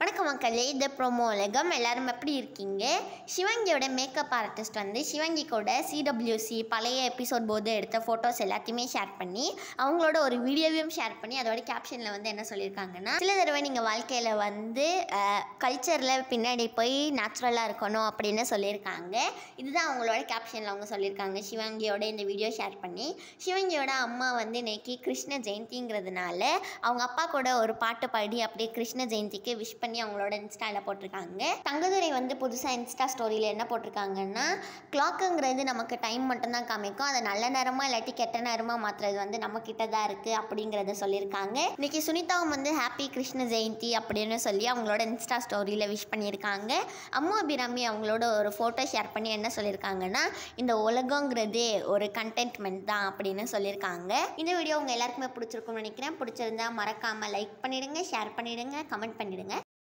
வணக்கம் மக்களே இந்த ப்ரோமோ உலகம் எல்லாரும் எப்படி இருக்கீங்க சிவங்கியோட மேக்கப் ஆர்டிஸ்ட் வந்து சிவங்கி கூட சிடபிள்யூசி பழைய எபிசோட் போது எடுத்த ஃபோட்டோஸ் எல்லாத்தையுமே ஷேர் பண்ணி அவங்களோட ஒரு வீடியோவையும் ஷேர் பண்ணி அதோட கேப்ஷனில் வந்து என்ன சொல்லியிருக்காங்கன்னா சில தடவை நீங்கள் வாழ்க்கையில் வந்து கல்ச்சரில் பின்னாடி போய் நேச்சுரலாக இருக்கணும் அப்படின்னு சொல்லியிருக்காங்க இதுதான் அவங்களோட கேப்ஷனில் அவங்க சொல்லியிருக்காங்க சிவங்கியோட இந்த வீடியோ ஷேர் பண்ணி சிவங்கியோட அம்மா வந்து இன்னைக்கு கிருஷ்ண ஜெயந்திங்கிறதுனால அவங்க அப்பா கூட ஒரு பாட்டு பாடி அப்படியே கிருஷ்ண ஜெயந்திக்கு விஷ் பண்ணி அவங்களோட இன்ஸ்டாவில் போட்டிருக்காங்க தங்கதுரை வந்து புதுசாக இன்ஸ்டா ஸ்டோரியில் என்ன போட்டிருக்காங்கன்னா கிளாக்குங்கிறது நமக்கு டைம் மட்டும்தான் காமிக்கும் அதை நல்ல நேரமாக இல்லாட்டி கெட்ட நேரமாக மாற்றுறது வந்து நம்ம கிட்ட தான் இருக்குது அப்படிங்கிறத சொல்லியிருக்காங்க இன்னைக்கு சுனிதாவும் வந்து ஹாப்பி கிருஷ்ண ஜெயந்தி அப்படின்னு சொல்லி அவங்களோட இன்ஸ்டா ஸ்டோரியில் விஷ் பண்ணியிருக்காங்க அம்மா அபிராமி அவங்களோட ஒரு ஃபோட்டோ ஷேர் பண்ணி என்ன சொல்லியிருக்காங்கன்னா இந்த உலகங்கிறதே ஒரு கண்டென்ட்மெண்ட் தான் அப்படின்னு சொல்லியிருக்காங்க இந்த வீடியோ உங்கள் எல்லாருக்குமே பிடிச்சிருக்கும்னு நினைக்கிறேன் பிடிச்சிருந்தா மறக்காமல் லைக் பண்ணிடுங்க ஷேர் பண்ணிடுங்க கமெண்ட் பண்ணிடுங்க